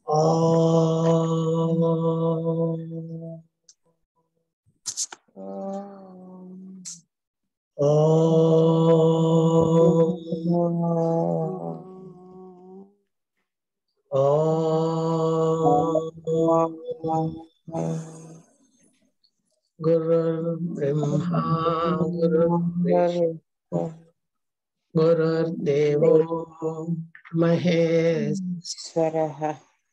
गुरुर्ब्रह्मा गुरुर्विष्णु गुरुर्देवो महेश्वरः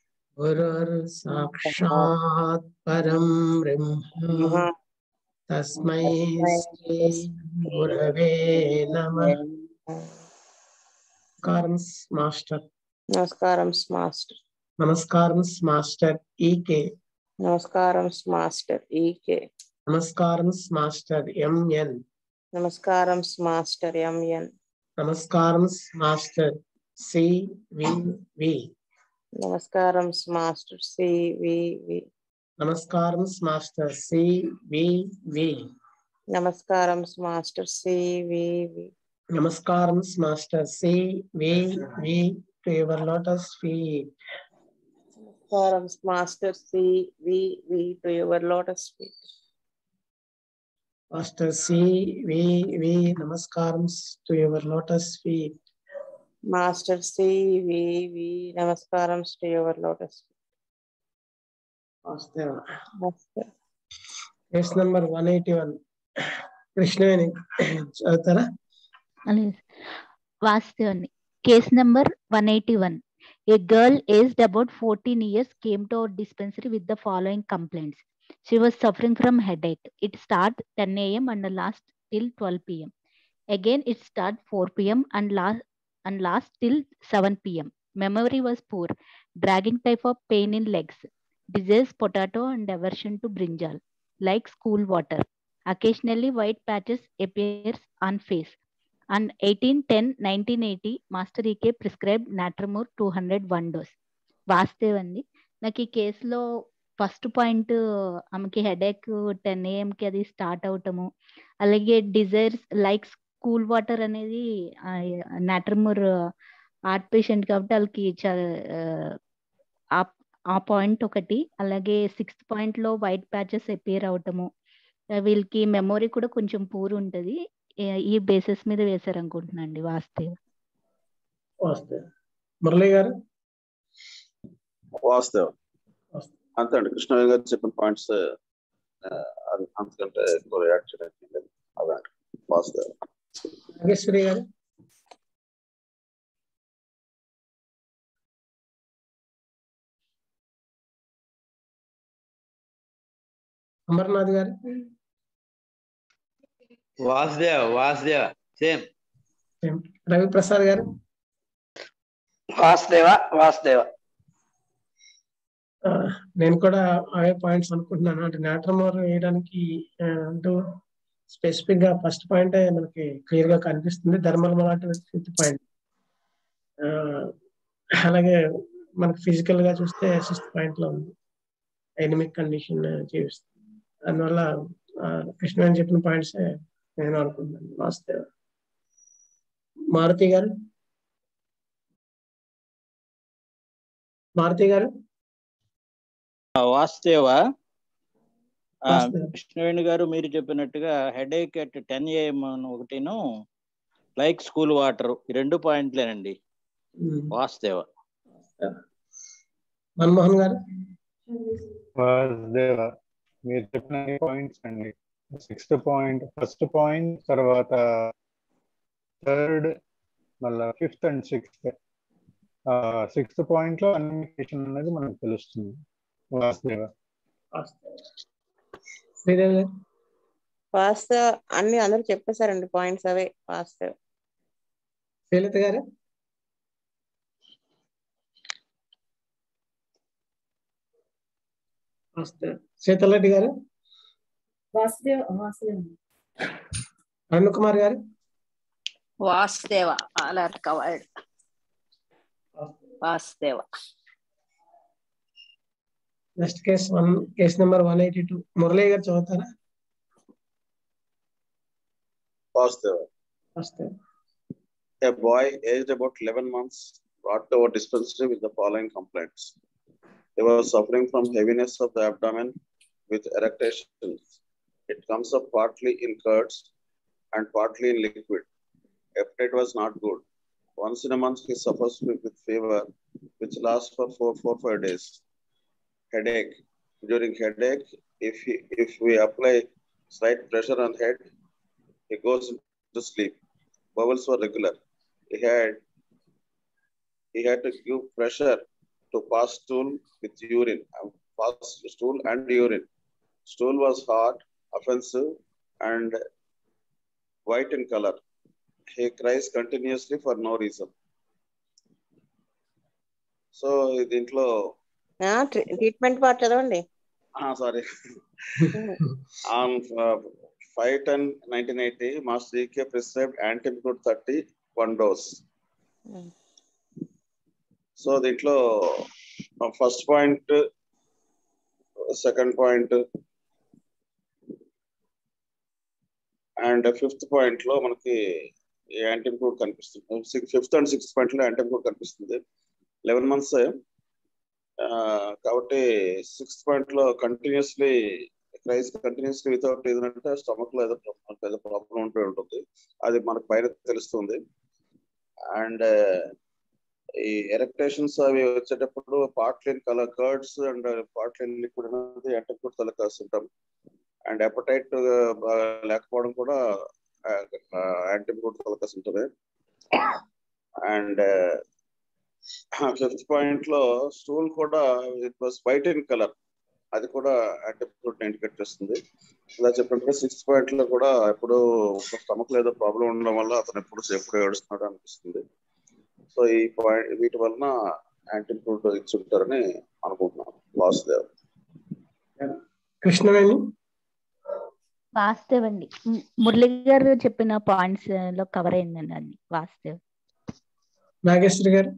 गुरुर्साक्षात् परं ब्रह्म तस्मै श्री गुरवे नमः నమస్కారం మాస్టర్ నమస్కారం మాస్టర్ నమస్కారం మాస్టర్ ఈకే నమస్కారం మాస్టర్ ఈకే నమస్కారం మాస్టర్ ఎంఎన్ నమస్కారం మాస్టర్ ఎంఎన్ నమస్కారం మాస్టర్ సివివి నమస్కారం మాస్టర్ సివివి నమస్కారం మాస్టర్ సివివి నమస్కారం మాస్టర్ సివివి నమస్కారం master CVV to your lotus feet నమస్కారం master CVV to your lotus feet master CVV నమస్కారం to your lotus feet master CVV నమస్కారం to your lotus వాస్తవ master case number one eighty one Krishnaveni చదువుతారా అలాగే వాస్తవాన్ని case number one eighty one a girl aged about fourteen years came to our dispensary with the following complaints she was suffering from headache it start ten AM and last till twelve PM again it start four PM and last and last till 7 p.m. Memory was poor, dragging type of pain in legs, disease, potato, and aversion to brinjal, like school water. Occasionally, white patches appears on face. On 18-10-1980, Master EK prescribed Natramur 201 dose. వాస్తవండి నాకు ఈ కేసులో first point ఆమెకి headache ten ఏఎంకి అది start అవటము అలాగే desires like cool water అనేది నాట్రమూర్ heart patient కాబట్టి వాళ్ళకి ఆ పాయింట్ ఒకటి అలాగే సిక్స్త్ పాయింట్ లో వైట్ ప్యాచెస్ అపియర్ అవటము వీళ్ళకి మెమొరీ కూడా కొంచెం పూర్ ఉంటది ఈ బేసిస్ మీద వేశారు అనుకుంటున్నా అండి వాస్తవ వాస్తవ మురళి గారు వాస్తవం అంతే అండి కృష్ణ గారు చెప్పిన పాయింట్స్ అంతకంటే ఎక్కువ రియాక్ట్ చేయడానికి లేదు అదే వాస్తవం నాగేశ్వరి గారు అమర్నాథ్ గారు వాసుదేవ్ వాసుదేవ సేమ్ రవి ప్రసాద్ గారు వాసుదేవ వాసుదేవ నేను కూడా అవే పాయింట్స్ అనుకుంటున్నాను అంటే నాట్రమోర్ వేయడానికి అంటూ స్పెసిఫిక్ గా ఫస్ట్ పాయింట్ మనకి క్లియర్ గా కనిపిస్తుంది ధర్మల్ ఫిఫ్త్ పాయింట్ అలాగే మనకి ఫిజికల్ గా చూస్తే సిక్స్త్ పాయింట్ లో ఉంది ఎనిమిక్ కండిషన్ చూపిస్తుంది అందువల్ల కృష్ణ అని చెప్పిన పాయింట్స్ నేను అనుకుంటున్నాను వాస్తవ మారుతి గారు మారుతి గారు వాసుదేవ కృష్ణవేణి గారు మీరు చెప్పినట్టుగా హెడేక్ అట్ టెన్ ఏఎం ఒకటిను లైక్ స్కూల్ వాటర్ ఈ రెండు పాయింట్లేనండి వాసుదేవ మన్మోహన్ గారు వాసుదేవ మీరు చెప్పిన పాయింట్స్ అండి సిక్స్త్ పాయింట్ ఫస్ట్ పాయింట్ తర్వాత థర్డ్ మళ్ళా fifth and sixth sixth point లో అనిమికేషన్ అనేది మనకు తెలుస్తుంది వాసుదేవ వాస్తవ అన్ని అందరూ చెప్పేశారండి పాయింట్స్ అవే వాస్తవ శ్రీలత గారు శీతలరెడ్డి గారు వాసుదేవ్ వాసుదేవ్ అరుణ్ కుమార్ గారు Vasudeva all are covered Vasudeva next case one case number one eighty two Murali garu చదువుతారా వాస్తవ వాస్తవ A boy aged about 11 months brought to our dispensary with the following complaints. He was suffering from heaviness of the abdomen with erections. It comes up partly in curds and partly in liquid. Appetite was not good. Once in a month, he suffers with with fever, which lasts for four, four, five days. Headache. During headache, if he, if we apply slight pressure on head, he goes to sleep. Bowels were regular. He had he had to give pressure to pass stool with urine, uh, pass stool and urine. Stool was hard, offensive, and white in color. He cries continuously for no reason. So దీంట్లో treatment part చదవండి sorry on five ten nineteen eighty master EK prescribed antibiotic thirty one dose so దీంట్లో first point second point and fifth point లో మనకి antibiotic కనిపిస్తుంది fifth and sixth point లో antibiotic కనిపిస్తుంది eleven months కాబట్టి sixth point లో continuously cries continuously without ఏదంటే stomach లో ఏదో ఏదో ప్రాబ్లం ఉంటూ ఉంటుంది అది మనకు పైన తెలుస్తుంది అండ్ ఈ ఎరెక్టేషన్స్ అవి వచ్చేటప్పుడు పార్ట్లిన్ కలర్ కర్డ్స్ అండ్ పార్ట్లిన్ లిక్విడ్ అనేది యాంటీబయోటిక్ తలక సిమ్టమ్ అండ్ హెపటైట్ లేకపోవడం కూడా యాంటీబయోటిక్ తలక సిమ్టమే అండ్ ఫిఫ్త్ పాయింట్ లో స్టూల్ కూడా it was white in colour అది కూడా యాంటీబయోటిక్ ఇండికేట్ చేస్తుంది ఇలా చెప్పినట్టు సిక్స్త్ పాయింట్ లో కూడా ఎప్పుడు స్టమక్ లో ఏదో ప్రాబ్లం ఉండడం వల్ల అతను ఎప్పుడు ఎప్పుడు ఏడుస్తున్నాడు అనిపిస్తుంది సో ఈ పాయింట్ వీటి వలన యాంటీబయోటిక్ ఇచ్చి ఉంటారని అనుకుంటున్నాను వాసుదేవ్ కృష్ణవేణి వాస్తవ్ అండి ము- మురళి గారు చెప్పిన పాయింట్స్ లో కవర్ అయిందండి అన్ని వాస్తవ్ నాగేశ్వరి గారు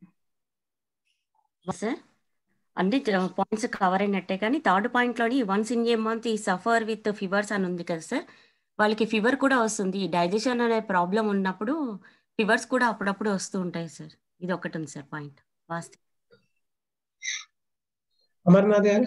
సార్ అన్ని పాయింట్స్ కవర్ అయినట్టే కానీ థర్డ్ పాయింట్ లోని వన్స్ ఇన్ ఏ మంత్ ఈ సఫర్ విత్ ఫీవర్స్ అని ఉంది కదా సార్ వాళ్ళకి ఫీవర్ కూడా వస్తుంది డైజెషన్ అనే ప్రాబ్లం ఉన్నప్పుడు ఫీవర్స్ కూడా అప్పుడప్పుడు వస్తూ ఉంటాయి సార్ ఇది ఒకటి ఉంది సార్ పాయింట్ వాస్తవం అమర్నాథ్ గారు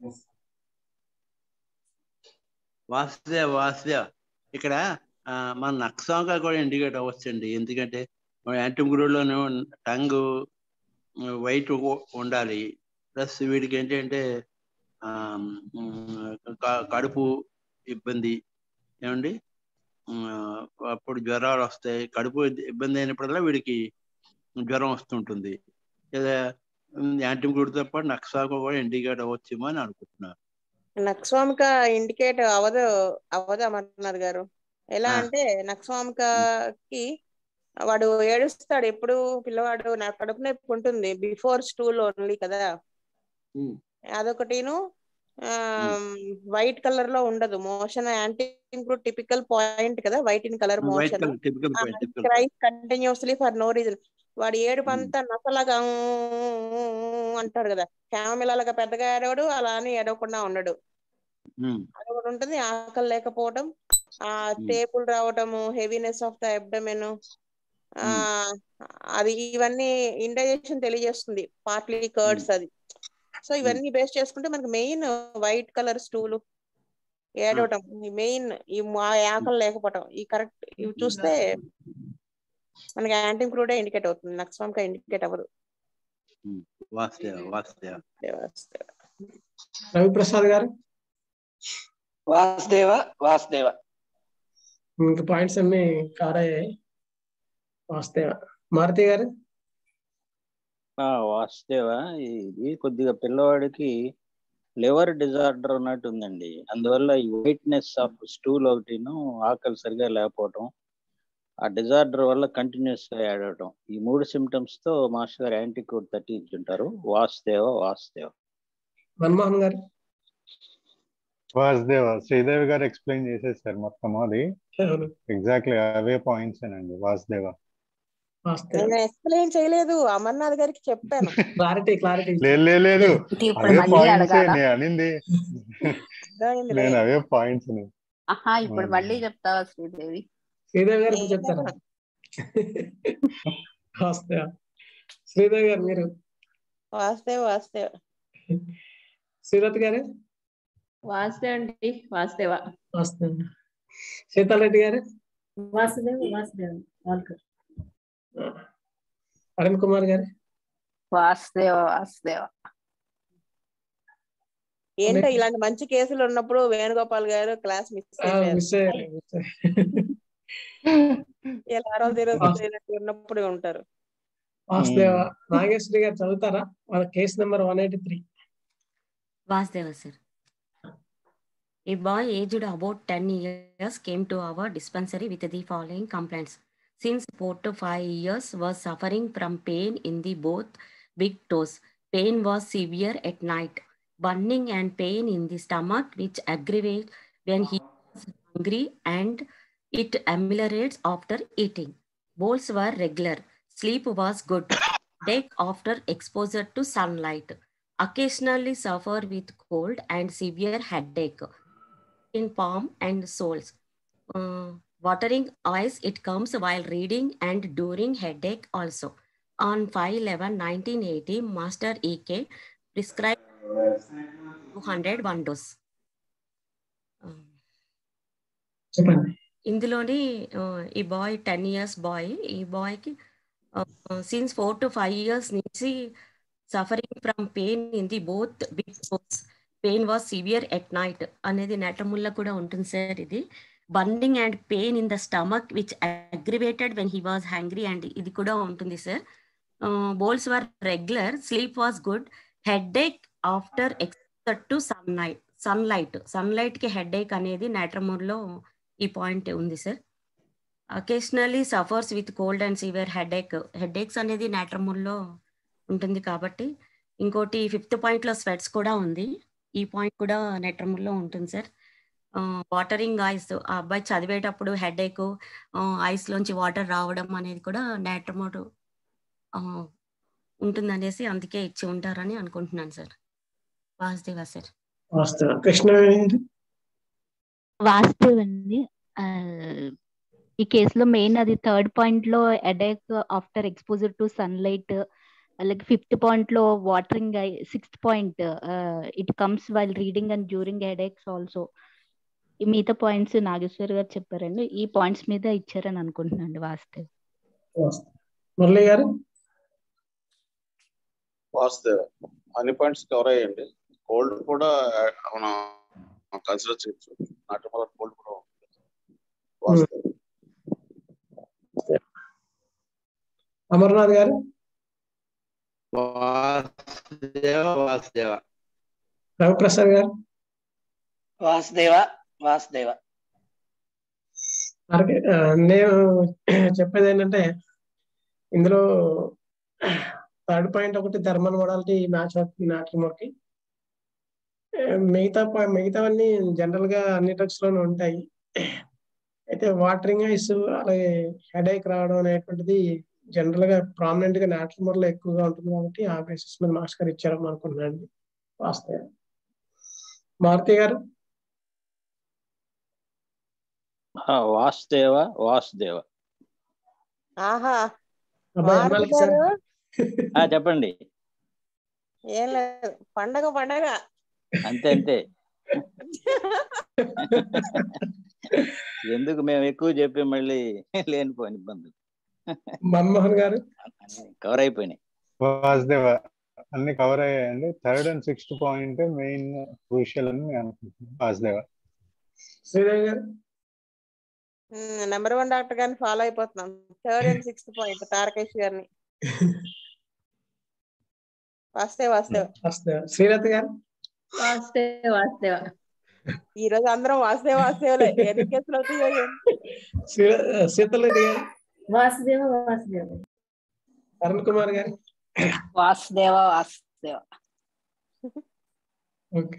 వాసుదేవ వాసుదేవ ఇక్కడ ఆ, మన నక్సాంగా కూడా ఇండికేట్ అవ్వచ్చండి ఎందుకంటే యాంటీగ్రూడ్లోనే టంగ్ వైట్ ఉండాలి ప్లస్ వీడికి ఏంటంటే ఆ, మ్, క- కడుపు ఇబ్బంది ఏమండి ఆ, అప్పుడు జ్వరాలు వస్తాయి కడుపు ఇబ్బంది అయినప్పుడల్లా వీడికి జ్వరం వస్తుంటుంది లేదా యాంటీగ్రూడ్తో పాటు నక్సాగా కూడా ఇండికేట్ అవ్వచ్చేమో అని అనుకుంటున్నాను నక్స్వామిక ఇండికేట్ అవ్వదు అవ్వదు అమర్నాథ్ గారు ఎలా ఆ. అంటే నక్స్వామికకి వాడు ఏడుస్తాడు ఎప్పుడు పిల్లవాడు నా కడుపు నొప్పి ఉంటుంది బిఫోర్ స్టూల్ ఓన్లీ కదా ఉమ్. అదొకటిను వైట్ కలర్ లో ఉండదు motion anti include typical point కదా white in colour white motion colour typical point typical cries continuously for no reason వాడి ఏడుపు అంతా నసలాగా ఊ, ఊ, ఊ అంటాడు కదా క్యామిలాగా పెద్దగా ఏడవడు అలా అని ఏడవకుండా ఉండడు అదొకటి ఉంటుంది ఆకలి లేకపోవడం ఆ టేపులు రావటము హెవీనెస్ ఆఫ్ ద అబ్డమెన్ ఆ అది ఇవన్నీ ఇండైజెషన్ తెలియజేస్తుంది పార్ట్లీ కర్డ్స్ అది సో ఇవన్నీ బేస్ చేసుకుంటే మనకి మెయిన్ వైట్ కలర్ స్టూలు ఏడవటం మెయిన్ ఈ మా- ఆకలి లేకపోవటం ఈ కరెక్ట్ ఇవి చూస్తే మనకి యాంటీ క్రూడే ఇండికేట్ అవుతుంది నక్స్వామిక ఇండికేట్ అవ్వదు వాసుదేవ వాసుదేవ రవిప్రసాద్ గారు వాసుదేవ వాసుదేవ ఇంకా పాయింట్స్ అన్ని కవర్ అయ్యాయి వాస్తవ మారుతి గారు ఆ, వాసుదేవ ఇది కొద్దిగా పిల్లవాడికి లివర్ డిజార్డర్ ఉన్నట్టు ఉందండి అందువల్ల ఈ వైట్నెస్ ఆఫ్ స్టూల్ ఒకటిను ఆకలి సరిగా లేకపోవటం ఆ డిజార్డర్ వల్ల కంటిన్యూస్ గా ఏడవటం ఈ మూడు సిమ్టమ్స్ తో మాస్టర్ గారు యాంటీకోడ్ థర్టీ ఇచ్చుంటారు వాసుదేవ వాసుదేవ మన్మోహన్ గారు వాసుదేవ శ్రీదేవి గారు ఎక్స్ప్లెయిన్ చేసేసారు మొత్తం అది అవును. ఎగ్జాక్ట్లీ అవే పాయింట్స్ అండి వాసుదేవ వాస్తవ నేను ఎక్స్ప్లెయిన్ చేయలేదు అమర్నాథ్ గారికి చెప్పాను క్లారిటీ క్లారిటీ లేదు లేదు, లేదు ఇప్పుడు అవే మళ్ళీ పాయింట్స్ అడగాలా? నేను అనింది అర్థమైందిలే. నేను అవే పాయింట్స్ ఆహా ఇప్పుడు అవును. మళ్ళీ చెప్తావా శ్రీదేవి శ్రీదేవి గారు ఇప్పుడు చెప్తారా వాస్తవ శ్రీదేవి గారు మీరు వాస్తవ వాస్తవ సూరత్ గారు వాసుదేవ్ అండి వాసుదేవ వస్తుంది సీతారెడ్డి గారు వాసుదేవ్ వాసుదేవ్ వాల్కర్ అరుణ్ కుమార్ గారు వాసుదేవ వాసుదేవ ఏంటో ఇలాంటి మంచి కేసులు ఉన్నప్పుడు వేణుగోపాల్ గారు క్లాస్ మిస్ ఆ, అయిపోయారు మిస్ అయ్యారు, మిస్ అయ్యారు. ఇలా రోజు ఈరోజు ఉన్నప్పుడు ఉంటారు వాసుదేవ నాగేశ్వరి గారు చదువుతారా వాళ్ళ case number one eighty three Vasdeva sir. A boy aged about 10 years came to our dispensary with the following complaints. Since 4 to 5 years was suffering from pain in the both big toes. Pain was severe at night. Burning and pain in the stomach which aggravate when he was hungry and it ameliorates after eating. Bowls were regular. Sleep was good. Headache after exposure to sunlight occasionally suffer with cold and severe headache in palm and soles. Uh, watering eyes, it comes while reading and during headache also. On 5-11-1980, Master EK prescribed 200 one dose. Um, చెప్పండి ఇందులోని ఆ, ఈ bye ten years boy ఈ బాయ్కి since four to five years నుంచి suffering from pain in the both big toes pain was severe at night అనేది నెటముల్ల కూడా ఉంటుంది సార్ ఇది burning and pain in the stomach which aggravated when he was hungry and ఇది కూడా ఉంటుంది sir bowels were regular sleep was good headache after exposure to sun night sunlight సన్లైట్కి headache అనేది నేట్రమూర్లో ఈ point ఉంది sir occasionally suffers with cold and severe headache headaches అనేది నాట్రమూల్లో ఉంటుంది కాబట్టి ఇంకోటి ఫిఫ్త్ పాయింట్లో స్వెట్స్ కూడా ఉంది ఈ పాయింట్ కూడా నెట్రమూల్లో ఉంటుంది సార్ వాటరింగ్ ఐస్ ఆ అబ్బాయి చదివేటప్పుడు హెడేక్ ఐస్ లోంచి వాటర్ రావడం అనేది కూడా నేట్రమోడ్ ఉంటుంది అనేసి అందుకే ఇచ్చి ఉంటారని అనుకుంటున్నాను సార్ వాసుదేవా సార్ వాస్తవ కృష్ణ వాస్తవ్ అండి ఆ, ఈ కేసులో మెయిన్ అది థర్డ్ పాయింట్ లో attack after exposure to sunlight అలాగే ఫిఫ్త్ పాయింట్ లో watering sixth point it comes while reading and during headaches also ఈ మిగతా పాయింట్స్ నాగేశ్వర్ గారు చెప్పారండి ఈ పాయింట్స్ మీద ఇచ్చారని అనుకుంటున్నాను వాస్తవ్ మురళి గారు వాసుదేవ అన్ని పాయింట్స్ కవర్ అయ్యండి కోల్డ్ కూడా మనం కన్సిడర్ చేయొచ్చు నాటు వల్ల కోల్డ్ కూడా ఉంటుంది వాసుదేవ అమర్నాథ్ గారు వాసుదేవ వాసుదేవ రవిప్రసాద్ గారు వాసుదేవ వాసుదేవ అలాగే ఆ, నేను చెప్పేది ఏంటంటే ఇందులో థర్డ్ పాయింట్ ఒకటి థర్మల్ మోడాలిటీ మ్యాచ్ అవుతుంది మ్యాట్రిమోకి మిగతా పా- మిగతావన్నీ జనరల్ గా అన్ని డ్రగ్స్ లోనే ఉంటాయి అయితే వాటరింగ్ ఐస్ అలాగే హెడేక్ రావడం అనేటువంటిది జనరల్ గా ప్రామినెంట్ గా నాట్రిమోర్ లో ఎక్కువగా ఉంటుంది కాబట్టి ఆ బేసిస్ మీద మాస్టర్ గారు ఇచ్చారని అనుకున్నాను వాస్తవం మారుతి గారు ఆ, వాసుదేవ వాసుదేవ ఆహా అబ్బాయి మారుతి అమ్మాయిలకి సార్ గారు ఆ, చెప్పండి ఏం లేదు పండగ పండగ అంతే అంతే ఎందుకు మేము ఎక్కువ చెప్పి మళ్ళీ లేనిపోయిన ఇబ్బందులు మన్మోహన్ గారు కవర్ అయిపోయినాయి వాసుదేవ అన్ని కవర్ అయ్యాయండి third and sixth point main crucial అని నేను అనుకుంటున్నాను వాసుదేవ శ్రీదేవి గారు నెంబర్ వన్ డాక్టర్ గారిని ఫాలో అయిపోతున్నాం third and sixth point Tarakesh గారిని వస్తే వస్తే వస్తే శ్రీలత గారు వాసుదేవ వాసుదేవ ఈ రోజు అందరం వాస్తే వాస్తేవలే ఎన్ని కేసులు అవుతాయో ఏమో. శ్రీ- శీతలరెడ్డి గారు వాసుదేవ వాసుదేవ అరుణ్ కుమార్ గారు Vasudeva Vasudeva okay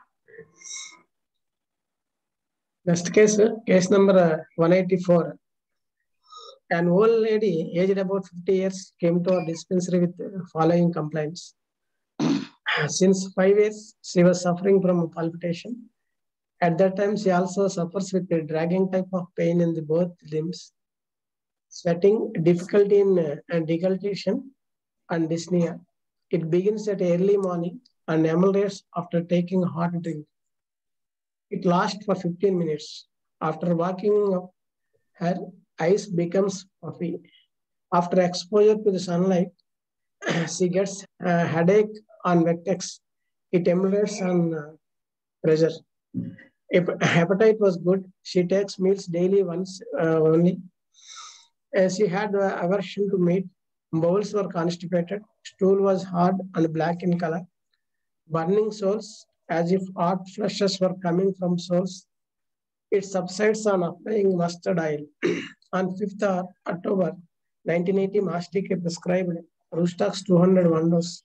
next case case number one eighty four An old lady aged about 50 years came to our dispensary with the following complaints. Since five years, she was suffering from palpitation. At that time, she also suffers with a dragging type of pain in the both limbs, sweating, difficulty in uh, and deglutition, and dyspnea. It begins at early morning and emulates after taking hot drink. It lasts for 15 minutes. After walking up, her eyes becomes puffy. After exposure to the sunlight, she gets a headache on Vectex. It emulates on uh, pressure. If appetite was good, she takes meals daily once uh, only. Uh, she had uh, aversion to meat. Bowels were constipated. Stool was hard and black in color. Burning soles, as if hot flushes were coming from soles. It subsides on applying mustard oil. on 5th of October 1980, Mastic prescribed Rustax 201 dose.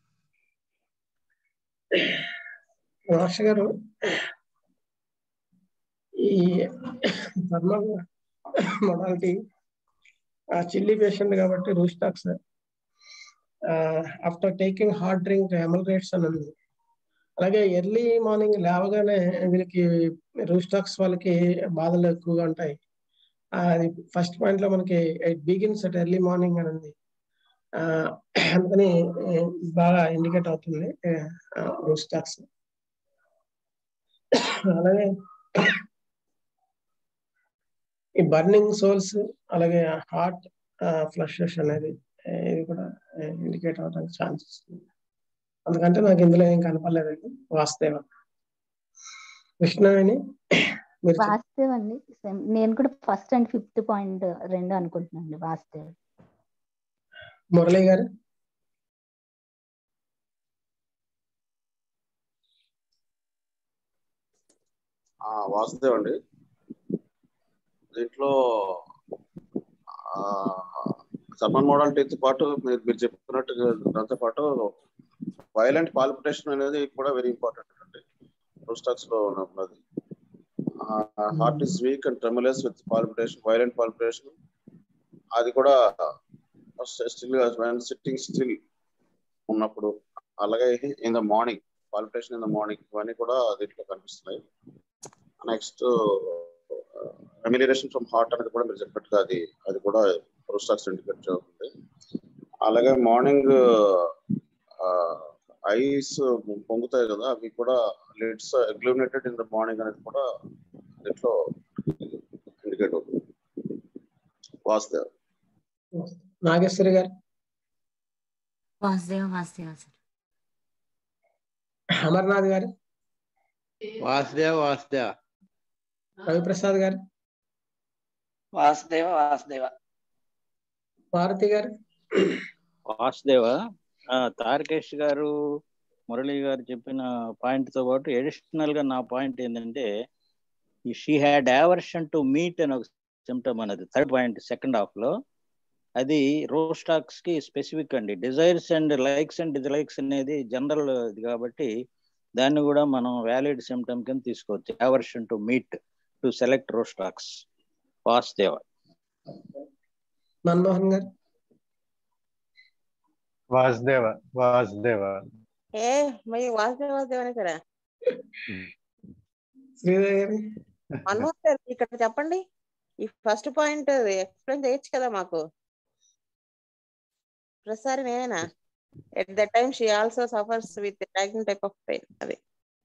రాష్ట్ర గారు ఈ thermal modality chilly patient కాబట్టి రూస్టాక్స్ after taking hard drink ameliorates అని ఉంది అలాగే early morning లేవగానే వీళ్ళకి రూస్టాక్స్ వాళ్ళకి బాధలు ఎక్కువగా ఉంటాయి అది ఫస్ట్ పాయింట్ లో మనకి it begins at early morning అని ఉంది అందుకని బాగా ఇండికేట్ అవుతుంది రూస్టాక్స్ అలాగే ఈ బర్నింగ్ సోల్స్ అలాగే హార్ట్ ఫ్లషెస్ అనేది ఇది కూడా ఇండికేట్ అవడానికి ఛాన్సెస్ అందుకంటే నాకు ఇందులో ఏం కనపడలేదండి వాస్తవ కృష్ణవేణి మీరు వాస్తవ్ అండి సేమ్ నేను కూడా ఫస్ట్ అండ్ ఫిఫ్త్ పాయింట్ రెండు అనుకుంటున్నాను వాస్తవ్ మురళి గారు వాసుదేవ్ అండి దీంట్లో సమ్మన్ మోడాలిటీతో పాటు మీరు మీరు చెప్పినట్టు దాంతో పాటు వైలెంట్ పాల్పిటేషన్ అనేది కూడా వెరీ ఇంపార్టెంట్ అండి రోస్టాక్స్ లో ఉన్నది heart is weak and tremulous with palpitation violent palpitation అది కూడా స్టిల్ సిట్టింగ్ స్టిల్ ఉన్నప్పుడు అలాగే in the morning palpitation in the morning ఇవన్నీ కూడా దీంట్లో కనిపిస్తున్నాయి నెక్స్ట్ రెమ్యులరేషన్ ఫ్రమ్ హార్ట్ అనేది కూడా మీరు చెప్పినట్టుగా అది అది కూడా ప్రోస్టాక్స్ ఇండికేట్ చేస్తుంది అలాగే మార్నింగ్ ఐస్ పొంగుతాయి కదా అవి కూడా lids agglutinated in the morning అనేది కూడా దీంట్లో ఇండికేట్ అవుతుంది వాసుదేవ్ నాగేశ్వరి గారు వాసుదేవ వాసుదేవ సార్ అమర్నాథ్ గారు వాసుదేవ వాసుదేవ రవిప్రసాద్ గారు వాసుదేవ వాసుదేవ భారతి గారు వాసుదేవ తారకేష్ గారు మురళి గారు చెప్పిన పాయింట్ తో పాటు అడిషనల్ గా నా పాయింట్ ఏంటంటే she had aversion to meat అని ఒక సిమ్టమ్ అనేది థర్డ్ పాయింట్ సెకండ్ హాఫ్ లో అది రోస్టాక్స్ కి స్పెసిఫిక్ అండి desires and likes and dislikes అనేది జనరల్ ఇది కాబట్టి దాన్ని కూడా మనం వ్యాలిడ్ సిమ్టమ్ కింద తీసుకోవచ్చు aversion to meat to select రోస్టాక్స్ వాసుదేవ మన్మోహన్ గారు వాసుదేవ వాసుదేవ ఏ మరి వాసుదేవ వాసుదేవ అనే సరే శ్రీదేవి గారు మన్మోహన్ గారు ఇక్కడ చెప్పండి ఈ ఫస్ట్ పాయింట్ ఎక్స్ప్లెయిన్ చేయొచ్చు కదా మాకు ప్రతిసారి నేనేనా at the time she also suffers with dragging type of pain అది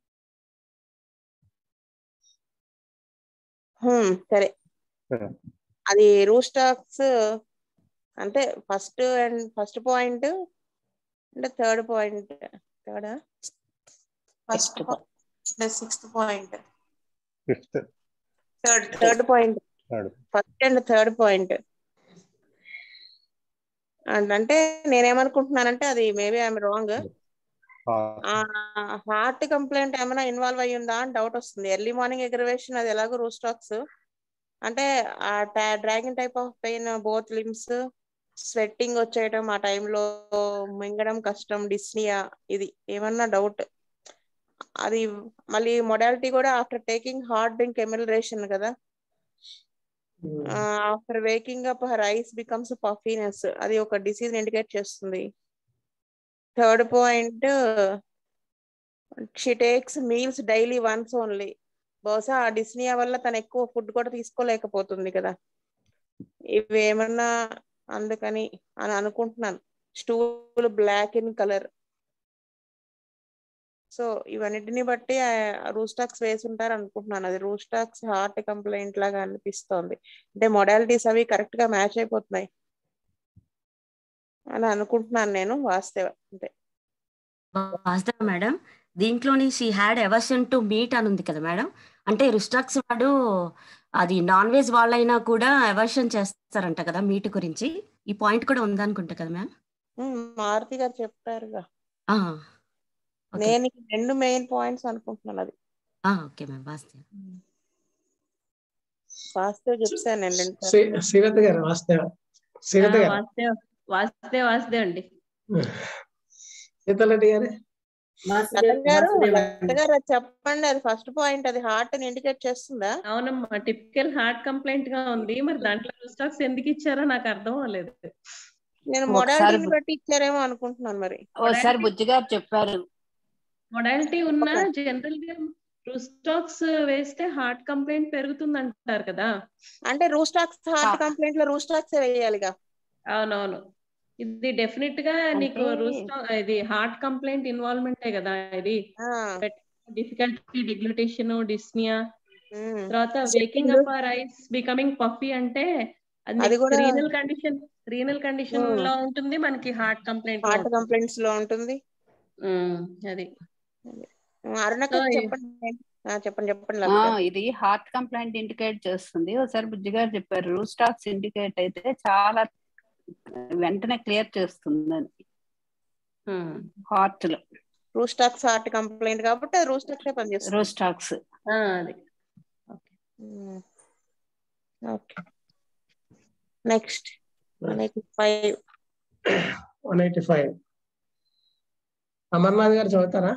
సరే అది రూస్టాక్స్ అంటే ఫస్ట్ అండ్ ఫస్ట్ పాయింట్ అంటే థర్డ్ పాయింట్ థర్డా first sixth point fifth third third point third first and third point అంటే నేనేమనుకుంటున్నానంటే అది maybe I'm wrong heart complaint ఏమైనా ఇన్వాల్వ్ అయ్యి ఉందా అని డౌట్ వస్తుంది ఎర్లీ మార్నింగ్ ఎగ్రవేషన్ అది ఎలాగో రూస్టాక్స్ అంటే ఆ dragging type of pain both limbs sweating వచ్చేయటం ఆ టైంలో మింగడం కష్టం డిస్నియా ఇది ఏమన్నా డౌట్ అది మళ్ళీ మొడాలిటీ కూడా after taking hard drink amelioration కదా after waking up her eyes becomes puffiness అది ఒక డిసీజ్ ఇండికేట్ చేస్తుంది third point she takes meals daily once only బహుశా ఆ డిస్నియా వల్ల తను ఎక్కువ ఫుడ్ కూడా తీసుకోలేకపోతుంది కదా ఇవి ఏమన్నా అందుకని అని అనుకుంటున్నాను stool black in colour so ఇవన్నిటిని బట్టి రూస్టాక్స్ వేసి ఉంటారు అనుకుంటున్నాను అది రూస్టాక్స్ హార్ట్ కంప్లైంట్ లాగా అనిపిస్తోంది అంటే మొడాలిటీస్ అవి కరెక్ట్ గా మ్యాచ్ అయిపోతున్నాయి అని అనుకుంటున్నాను నేను వాస్తవ అంటే వాస్తవ మేడం దీంట్లోని she had aversion to meat అని ఉంది కదా మేడం అంటే రుస్టాక్స్ వాడు అది నాన్ వెజ్ వాళ్ళైనా కూడా ఎవర్షన్ చేస్తారంట కదా మీట్ గురించి ఈ పాయింట్ కూడా ఉందనుకుంటా కదా మ్యామ్ ఉమ్, మారుతి గారు చెప్పారుగా ఆ, ఓకే నేను ఈ రెండు మెయిన్ పాయింట్స్ అనుకుంటున్నాను అది ఆ, ఓకే మ్యామ్ వాస్తవ వాస్తవ చెప్పాను నేను రెండు సార్లు. శ్రీ- శ్రీలత గారు వాస్తవ శ్రీలత గారు వాసుదేవ్ వాసుదేవ్ వాసుదేవ్ అండి సీతారెడ్డి గారు లత గారు లత గారు అది చెప్పండి అది ఫస్ట్ పాయింట్ అది హార్ట్ ని ఇండికేట్ చేస్తుందా అవునమ్మా టిపికల్ హార్ట్ కంప్లైంట్ గా ఉంది మరి దాంట్లో స్టాక్స్ ఎందుకు ఇచ్చారో నాకు అర్థం అవ్వలేదు నేను ఒకసారి మొడాలిటీని బు- బట్టి ఇచ్చారేమో అనుకుంటున్నాను మరి ఓసారి బుజ్జి గారు చెప్పారు మొడాలిటీ ఉన్నా Okay. జనరల్ గా రూస్టాక్స్ వేస్తే హార్ట్ కంప్లైంట్ పెరుగుతుంది అంటారు కదా అంటే రూస్టాక్స్ హార్ట్ కంప్లైంట్ లో రూస్టాక్స్ వేయాలిగా అవునవును ఇది డెఫినెట్ గా నీకు అంటే- రూస్టా ఇది హార్ట్ కంప్లైంట్ ఇన్వాల్వ్మెంటే కదా ఇది డిఫికల్టీ డిగ్లటేషన్ డిస్నియా తర్వాత waking up or eyes becoming puffy అంటే అది కూడా- renal condition renal condition Hmm. లో ఉంటుంది మనకి హార్ట్ కంప్లైంట్ హార్ట్ కంప్లైంట్స్ లో ఉంటుంది అది అరుణక So, ఈ- చెప్పండి ఆ, చెప్పండి చెప్పండి ఆ, లత గారు. ఇది హార్ట్ కంప్లైంట్ ఇండికేట్ చేస్తుంది ఒకసారి బుజ్జి గారు చెప్పారు రూస్టాక్స్ ఇండికేట్ అయితే చాలా వెంటనే క్లియర్ చేస్తుంది అని హార్ట్ లో రూస్టాక్స్ హార్ట్ కంప్లైంట్ కాబట్టి అది రూస్టాక్స్ పనిచేస్తుంది రూస్టాక్స్ అది okay next five one eighty five Amarnath గారు చదువుతారా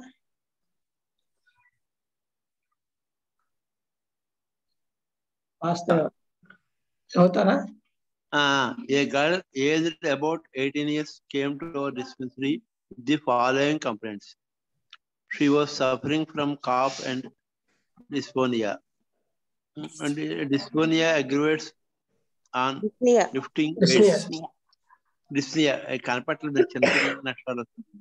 వాస్తవ చదువుతారా Uh, a girl aged about 18 years came to our dispensary with the following complaints. She was suffering from cough and dysphonia. And uh, dysphonia aggravates on Dyspnea. lifting Dyspnea. weights. Dyspnea. I can't put the national.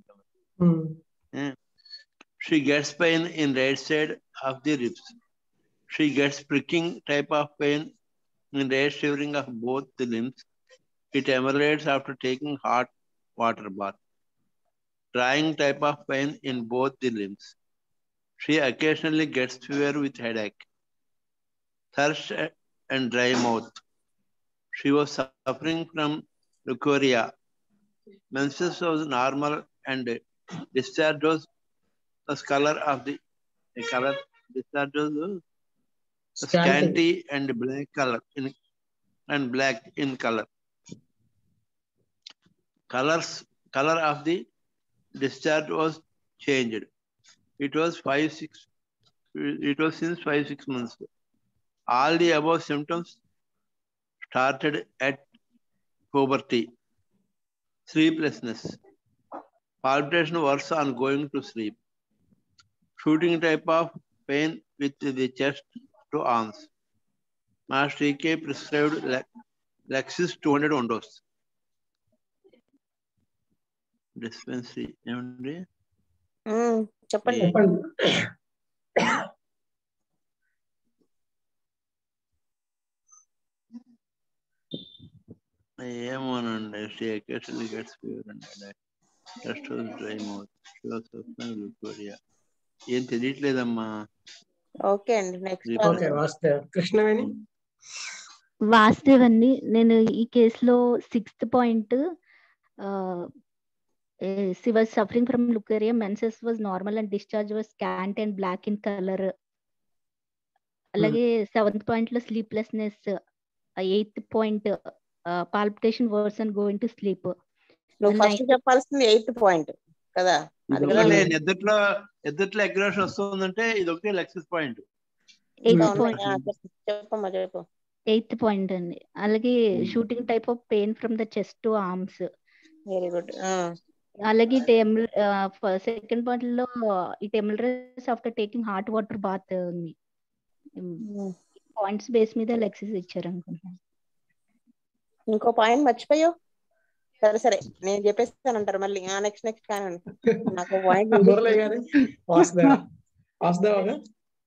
She gets pain in right side of the ribs. She gets pricking type of pain in right shivering of both the limbs. It emanates after taking hot water bath. Drying type of pain in both the limbs. She occasionally gets fever with headache, thirst and dry mouth. She was suffering from leukorrhea. Menses was normal and discharge was the color of the, the color discharge was Scanty. scanty and black color in and black in color. Colors color of the discharge was changed. It was five six. It was since five six months. All the above symptoms started at puberty. Sleeplessness, palpitation worse on going to sleep, shooting type of pain with the chest to arms. Master TK prescribed Le- Lexis 200 one dose. Dispensary. ఏమండి ఉమ్, చెప్పండి చెప్పండి ఏమోనండి she occasionally gets fever and headache. Just was dry mouth. She was suffering leukorrhea. ఏం తెలియట్లేదమ్మా okay అండి next okay వాస్తవ కృష్ణవేణి వాస్తవ్ అండి నేను ఈ కేసులో sixth point she was suffering from leukorrhea menses was normal and discharge was scant and black in color అలాగే సెవెంత్ పాయింట్ లో sleeplessness eighth point palpitation worse and going to sleep నువ్వు first చెప్పాల్సింది ఎయిత్ పాయింట్ కదా అది కదా ఒకటే నిద్రలో నిద్రలో అగ్రేషన్ వస్తుందంటే ఇది ఒకటే లెక్సెస్ పాయింట్ ఎయిత్ అవును. పాయింట్ ఆ, చెప్పు చెప్పమ్మా చెప్పు ఎయిత్ పాయింట్ అండి అలాగే shooting type of pain from the chest to arms very good అలాగే సెకండ్ పాయింట్ లో it ameliorates after taking hot water bath ఉంది పాయింట్స్ బేస్ మీద లెక్సెస్ ఇచ్చారు అనుకుంటున్నాను ఇంకో పాయింట్ మర్చిపోయావు సరే సరే నేను చెప్పేస్తానంటారు మళ్ళీ ఆ నెక్స్ట్ నెక్స్ట్ కానీ నాకు పాయింట్ మురళి గారు వాసుదేవ వాసుదేవ గారు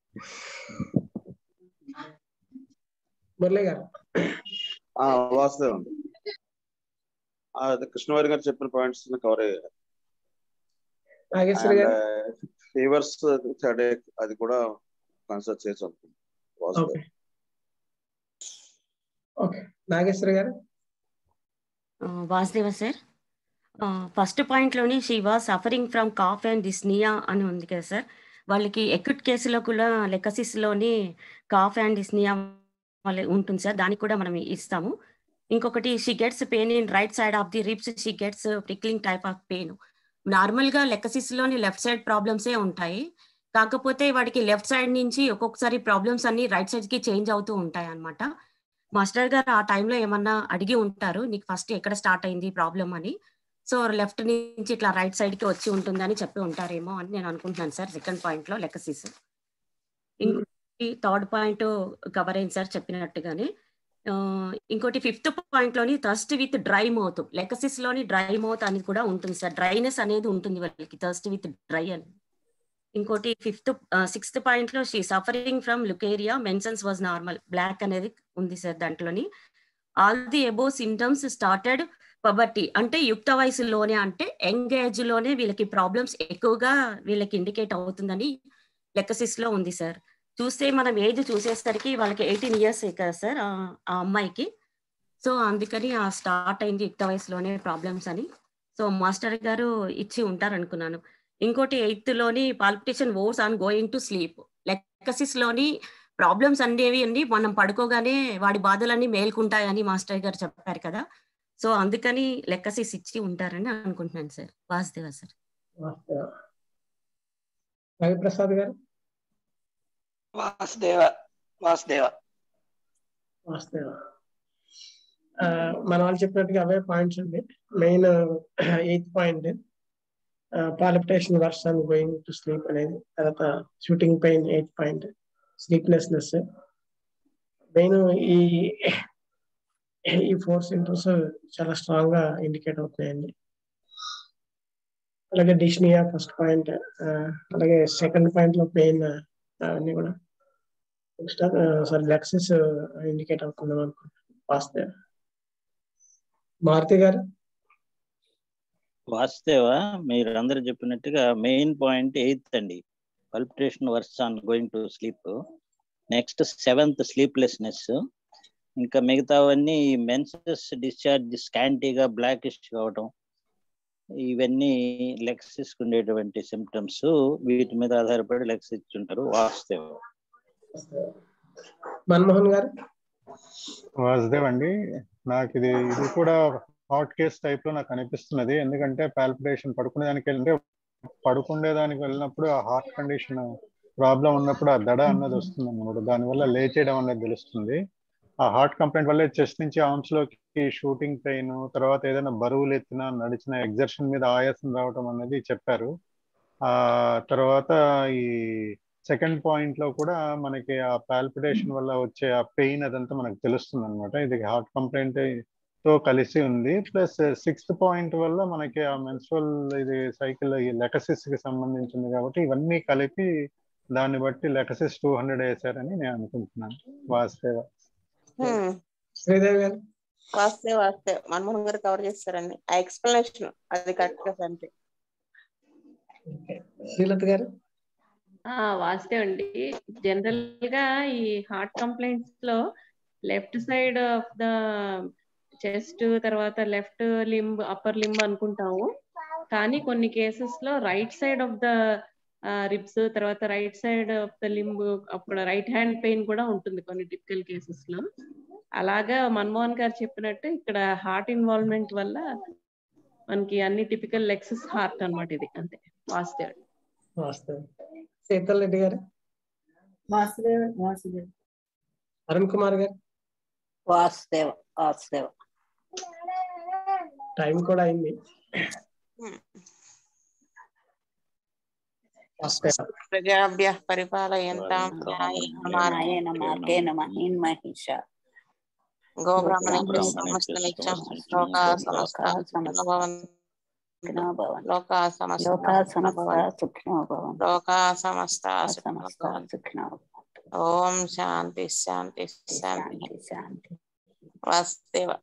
మురళి గారు ఆ, వాసుదేవ్ అండి ఆ, అదే కృష్ణవారి గారు చెప్పిన పాయింట్స్ కవర్ అయ్యాయి నాగేశ్వర గారు ఫీవర్స్ హెడేక్ అది కూడా కన్సిడర్ చేసి అనుకుంటున్నాను ఓకే వాసుదేవ్ ఓకే నాగేశ్వర గారు వాసుదేవ సార్ ఫస్ట్ పాయింట్లోని she was suffering from cough and dyspnoea అని ఉంది కదా సార్ వాళ్ళకి ఎక్యూట్ కేసులో కూడా లెక్కసిస్లోని కాఫ్ అండ్ డిస్నియా వాళ్ళ ఉంటుంది సార్ దానికి కూడా మనం ఇస్తాము ఇంకొకటి she gets pain in right side of the ribs she gets prickling type of pain నార్మల్గా లెక్కసిస్లోని లెఫ్ట్ సైడ్ ప్రాబ్లమ్సే ఉంటాయి కాకపోతే వాడికి లెఫ్ట్ సైడ్ నుంచి ఒక్కొక్కసారి ప్రాబ్లమ్స్ అన్ని రైట్ సైడ్కి చేంజ్ అవుతూ ఉంటాయి అన్నమాట మాస్టర్ గారు ఆ టైంలో ఏమన్నా అడిగి ఉంటారు నీకు ఫస్ట్ ఎక్కడ స్టార్ట్ అయింది ప్రాబ్లం అని సో లెఫ్ట్ నుంచి ఇట్లా రైట్ సైడ్ కి వచ్చి ఉంటుందని చెప్పి ఉంటారేమో అని నేను అనుకుంటున్నాను సార్ సెకండ్ పాయింట్ లో లెక్కసీస్ ఇంకోటి థర్డ్ పాయింట్ కవర్ అయింది సార్ చెప్పినట్టుగానే ఆ, ఇంకోటి ఫిఫ్త్ పాయింట్ లోని థర్స్ట్ విత్ డ్రై మౌత్ లెక్కసిస్ లోని డ్రై మౌత్ అనేది కూడా ఉంటుంది సార్ డ్రైనెస్ అనేది ఉంటుంది వాళ్ళకి థర్స్ట్ విత్ డ్రై అని ఇంకోటి ఫిఫ్త్ సిక్స్త్ పాయింట్ లో she suffering from leucorrhoea menses was normal black అనేది ఉంది సార్ దాంట్లోని all the above symptoms started puberty అంటే యుక్త వయసులోనే అంటే యంగ్ ఏజ్ లోనే వీళ్ళకి ప్రాబ్లమ్స్ ఎక్కువగా వీళ్ళకి ఇండికేట్ అవుతుందని లెక్కసిస్ లో ఉంది సార్ చూస్తే మనం ఏజ్ చూసేసరికి వాళ్ళకి ఎయిటీన్ ఇయర్స్ కదా సార్ ఆ ఆ అమ్మాయికి సో అందుకని ఆ స్టార్ట్ అయింది యుక్త వయసులోనే ప్రాబ్లమ్స్ అని సో మాస్టర్ గారు ఇచ్చి ఉంటారు అనుకున్నాను ఇంకోటి ఎయిత్ లోని palpitation worse on going to sleep లెక్కసిస్ లోని ప్రాబ్లమ్స్ అనేవి అండి మనం పడుకోగానే వాడి బాధలన్నీ మేల్కుంటాయని మాస్టర్ గారు చెప్పారు కదా సో అందుకని లెక్కసిస్ ఇచ్చి ఉంటారని అనుకుంటున్నాను సార్ వాసుదేవ సార్ వాసుదేవ రవిప్రసాద్ గారు వాసుదేవ వాసుదేవ వాసుదేవ ఆ, మన వాళ్ళు చెప్పినట్టుగా అవే పాయింట్స్ అండి main eighth point palpitation worse on going to sleep అనేది తర్వాత shooting pain eighth point sleeplessness main ఈ ఈ ఫోర్ సింటమ్స్ చాలా స్ట్రాంగ్ గా ఇండికేట్ అవుతున్నాయండి అలాగే డిష్నియా ఫస్ట్ పాయింట్ అలాగే సెకండ్ పాయింట్ లో పెయిన్ అవన్నీ కూడా సారీ లెక్సెస్ ఇండికేట్ అవుతుందని అనుకుంటున్నాను వాస్తే మారుతి గారు వాస్తవ మీరు అందరు చెప్పినట్టుగా మెయిన్ పాయింట్ ఎయిత్ అండి palpitation worse on going to sleep next seventh sleeplessness ఇంకా మిగతావన్నీ మెన్సెస్ డిశ్చార్జ్ స్కాంటీగా బ్లాకిష్ కావడం ఇవన్నీ లెక్సిస్ ఉండేటువంటి సిమ్టమ్స్ వీటి మీద ఆధారపడి లెక్స్ ఇచ్చుంటారు వాస్తవ మన్మోహన్ గారు వాసుదేవ్ అండి నాకు ఇది ఇది కూడా హాట్ కేస్ టైప్ లో నాకు అనిపిస్తున్నది ఎందుకంటే పాల్పిటేషన్ పడుకునే దానికి వెళ్తే పడుకునే దానికి వెళ్ళినప్పుడు ఆ హార్ట్ కండిషన్ ప్రాబ్లం ఉన్నప్పుడు ఆ దడ అన్నది వస్తుంది అన్నమాట దానివల్ల లేచేయడం అనేది తెలుస్తుంది ఆ హార్ట్ కంప్లైంట్ వల్ల చెస్ట్ నుంచి ఆర్మ్స్ లోకి షూటింగ్ పెయిన్ తర్వాత ఏదైనా బరువులు ఎత్తినా నడిచిన ఎగ్జర్షన్ మీద ఆయాసం రావడం అనేది చెప్పారు ఆ తర్వాత ఈ సెకండ్ పాయింట్ లో కూడా మనకి ఆ పాల్పిటేషన్ వల్ల వచ్చే ఆ పెయిన్ అదంతా మనకు తెలుస్తుంది అనమాట ఇది హార్ట్ కంప్లైంట్ తో కలిసి ఉంది ప్లస్ సిక్స్త్ పాయింట్ వల్ల మనకి ఆ మెన్స్ట్రల్ ఇది సైకిల్ ఈ లెకసిస్ కి సంబంధించింది కాబట్టి ఇవన్నీ కలిపి దాన్ని బట్టి లెకసిస్ టూ హండ్రెడ్ వేసారని నేను అనుకుంటున్నాను వాస్తవ శ్రీదేవి గారు వాస్తే వాస్తే మన్మోహన్ గారు కవర్ చేస్తారండి ఆ ఎక్స్ప్లెనేషన్ అది కరెక్ట్ గా అంతే శ్రీలత గారు ఆ వాస్తవం అండి జనరల్ గా ఈ హార్ట్ కంప్లైంట్స్ లో left side of the chest తర్వాత లెఫ్ట్ లింబ్ అప్పర్ లింబ్ అనుకుంటాము కానీ కొన్ని కేసెస్ లో right side of the ribs తర్వాత right side of the limb అప్పుడు రైట్ హ్యాండ్ పెయిన్ కూడా ఉంటుంది కొన్ని టిపికల్ కేసెస్ లో అలాగా మన్మోహన్ గారు చెప్పినట్టు ఇక్కడ హార్ట్ ఇన్వాల్వ్మెంట్ వల్ల మనకి అన్ని టిపికల్ లెక్సస్ హార్ట్ అన్నమాట ఇది అంతే వాస్తవం వాస్తవం శీతల్ రెడ్డి గారు వాసుదేవ వాసుదేవ అరుణ్ కుమార్ గారు వాసుదేవ వాసుదేవ టైం కూడా అయింది వాసుదేవ ప్రజాభ్య పరిపాలయంతాం నాయన మాకేన మహిన్ మహిష గోబ్రాహ్మణేభ్య గోబ్రాహ్మణేభ్య సమస్త నిత్యం సమస్త లోకా నిత్యం సమస్త లోకా సుఖినో సమస్త భవంతు సుఖినో భవంతు లోకా సమస్త లోకా సుఖినో సమస్త భవంతు సుఖినో భవంతు లోకా సమస్త లోకా సుఖినో సమస్త భవంతు సుఖినో భవంతు ఓం శాంతి శాంతి శాంతి శాంతి శాంతి వాసుదేవ